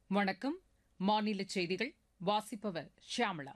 வணக்கம் மாநில செய்திகள் வாசிப்பவர் ஷியாமளா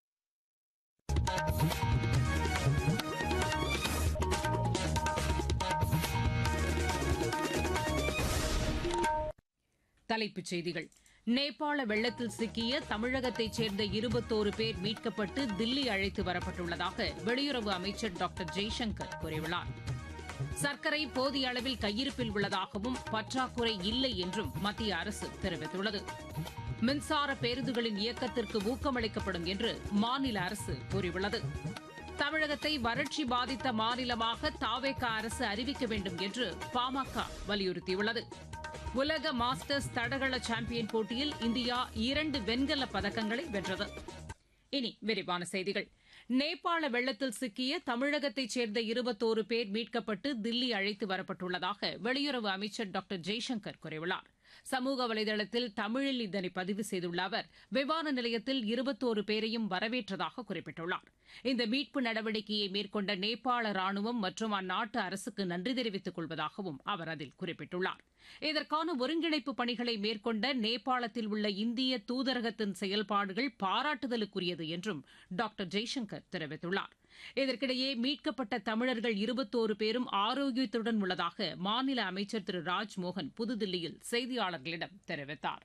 தலைப்புச் செய்திகள் நேபாள வெள்ளத்தில் சிக்கிய தமிழகத்தைச் சேர்ந்த இருபத்தோரு பேர் மீட்கப்பட்டு தில்லி அழைத்து வரப்பட்டுள்ளதாக வெளியுறவு அமைச்சர் டாக்டர் ஜெய்சங்கர் கூறியுள்ளார் சர்க்கரை போதிய அளவில் கையிருப்பில் உள்ளதாகவும் பற்றாக்குறை இல்லை என்றும் மத்திய அரசு தெரிவித்துள்ளது மின்சார பேருந்துகளின் இயக்கத்திற்கு ஊக்கமளிக்கப்படும் என்று மாநில அரசு கூறியுள்ளது தமிழகத்தை வறட்சி பாதித்த மாநிலமாக தாவேக அரசு அறிவிக்க வேண்டும் என்று பாமக வலியுறுத்தியுள்ளது உலக மாஸ்டர்ஸ் தடகள சாம்பியன் போட்டியில் இந்தியா இரண்டு வெண்கலப் பதக்கங்களை வென்றது இனி விரிவான செய்திகள் நேபாள வெள்ளத்தில் சிக்கிய தமிழகத்தைச் சேர்ந்த இருபத்தோரு பேர் மீட்கப்பட்டு தில்லி அழைத்து வரப்பட்டுள்ளதாக வெளியுறவு அமைச்சர் டாக்டர் ஜெய்சங்கர் கூறியுள்ளார் சமூக வலைதளத்தில் தமிழில் இதனை பதிவு செய்துள்ள அவர் விமான நிலையத்தில் இருபத்தோரு பேரையும் வரவேற்றதாக குறிப்பிட்டுள்ளார் இந்த மீட்பு நடவடிக்கையை மேற்கொண்ட நேபாள ராணுவம் மற்றும் அந்நாட்டு அரசுக்கு நன்றி தெரிவித்துக் கொள்வதாகவும் அவர் அதில் குறிப்பிட்டுள்ளார் இதற்கான ஒருங்கிணைப்பு பணிகளை மேற்கொண்ட நேபாளத்தில் உள்ள இந்திய தூதரகத்தின் செயல்பாடுகள் பாராட்டுதலுக்குரியது என்றும் டாக்டர் ஜெய்சங்கர் தெரிவித்துள்ளார் இதற்கிடையே மீட்கப்பட்ட தமிழர்கள் இருபத்தோரு பேரும் ஆரோக்கியத்துடன் உள்ளதாக மாநில அமைச்சர் திரு ராஜ்மோகன் புதுதில்லியில் செய்தியாளர்களிடம் தெரிவித்தார்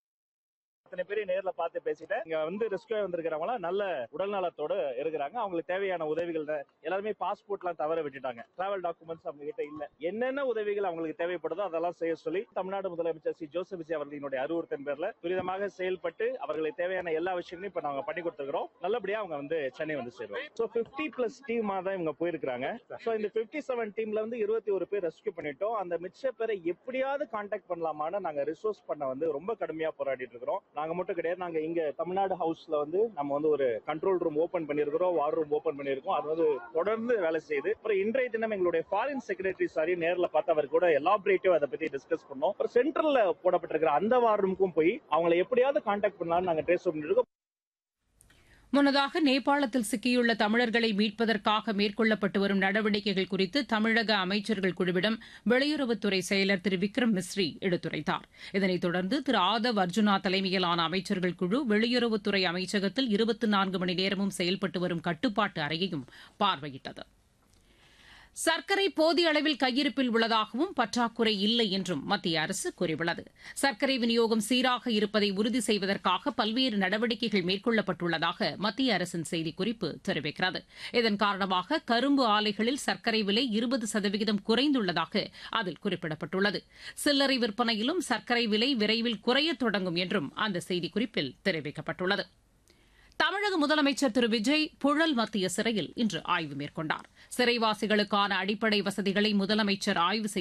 அத்தனை பேரையும் நேர்ல பார்த்து பேசிட்டேன் இங்க வந்து ரெஸ்கியூ வந்திருக்கிறவங்க நல்ல உடல் நலத்தோட இருக்கிறாங்க அவங்களுக்கு தேவையான உதவிகள் எல்லாருமே பாஸ்போர்ட் எல்லாம் தவற விட்டுட்டாங்க டிராவல் டாக்குமெண்ட்ஸ் அவங்க கிட்ட இல்ல என்னென்ன உதவிகள் அவங்களுக்கு தேவைப்படுதோ அதெல்லாம் செய்ய சொல்லி தமிழ்நாடு முதலமைச்சர் சி ஜோசப் விஜய் அவர்களினுடைய அறிவுறுத்தின் பேர்ல துரிதமாக செயல்பட்டு அவர்களுக்கு தேவையான எல்லா விஷயங்களையும் இப்ப நாங்க பண்ணி கொடுத்துருக்கோம் நல்லபடியா அவங்க வந்து சென்னை வந்து சேருவாங்க சோ பிப்டி பிளஸ் டீமா தான் இவங்க போயிருக்காங்க சோ இந்த பிப்டி செவன் டீம்ல வந்து இருபத்தி ஒரு பேர் ரெஸ்கியூ பண்ணிட்டோம் அந்த மிச்ச பேரை எப்படியாவது கான்டாக்ட் பண்ணலாமான்னு நாங்க ரிசோர்ஸ் பண்ண வந்து ரொம்ப கடுமையா போராடிட்டு இருக்கிறோம் நாங்க மட்டும் கிடையாது நாங்க இங்க தமிழ்நாடு ஹவுஸ்ல வந்து நம்ம வந்து ஒரு கண்ட்ரோல் ரூம் ஓபன் பண்ணிருக்கிறோம் வார் ரூம் ஓபன் பண்ணிருக்கோம் அது வந்து தொடர்ந்து வேலை செய்யுது அப்புறம் இன்றைய தினம் எங்களுடைய ஃபாரின் செக்ரட்டரி சாரி நேர்ல பார்த்து அவர் கூட எலாபரேட்டிவ் அதை பத்தி டிஸ்கஸ் பண்ணோம் அப்புறம் சென்ட்ரல்ல போடப்பட்டிருக்கிற அந்த வார் ரூமுக்கும் போய் அவங்களை எப்படியாவது கான்டாக்ட் பண்ணலாம்னு நாங்க ட்ரேஸ் பண்ணிருக்கோம் முன்னதாக நேபாளத்தில் சிக்கியுள்ள தமிழர்களை மீட்பதற்காக மேற்கொள்ளப்பட்டு வரும் நடவடிக்கைகள் குறித்து தமிழக அமைச்சர்கள் குழுவிடம் வெளியுறவுத்துறை செயலர் திரு விக்ரம் மிஸ்ரி எடுத்துரைத்தார் இதனைத் தொடர்ந்து திரு ஆதவ் அர்ஜுனா தலைமையிலான அமைச்சர்கள் குழு வெளியுறவுத்துறை அமைச்சகத்தில் இருபத்தி நான்கு மணி நேரமும் செயல்பட்டு வரும் கட்டுப்பாட்டு அறையையும் பார்வையிட்டது சர்க்கரை போதிய அளவில் கையிருப்பில் உள்ளதாகவும் பற்றாக்குறை இல்லை என்றும் மத்திய அரசு கூறியுள்ளது சர்க்கரை விநியோகம் சீராக இருப்பதை உறுதி செய்வதற்காக பல்வேறு நடவடிக்கைகள் மேற்கொள்ளப்பட்டுள்ளதாக மத்திய அரசின் செய்திக்குறிப்பு தெரிவிக்கிறது இதன் காரணமாக கரும்பு ஆலைகளில் சர்க்கரை விலை இருபது சதவிகிதம் குறைந்துள்ளதாக அதில் குறிப்பிடப்பட்டுள்ளது சில்லறை விற்பனையிலும் சர்க்கரை விலை விரைவில் குறையத் தொடங்கும் என்றும் அந்த செய்திக்குறிப்பில் தெரிவிக்கப்பட்டுள்ளது தமிழக முதலமைச்சர் திரு விஜய் புழல் மத்திய சிறையில் இன்று ஆய்வு மேற்கொண்டார் சிறைவாசிகளுக்கான அடிப்படை வசதிகளை முதலமைச்சர் ஆய்வு செய்து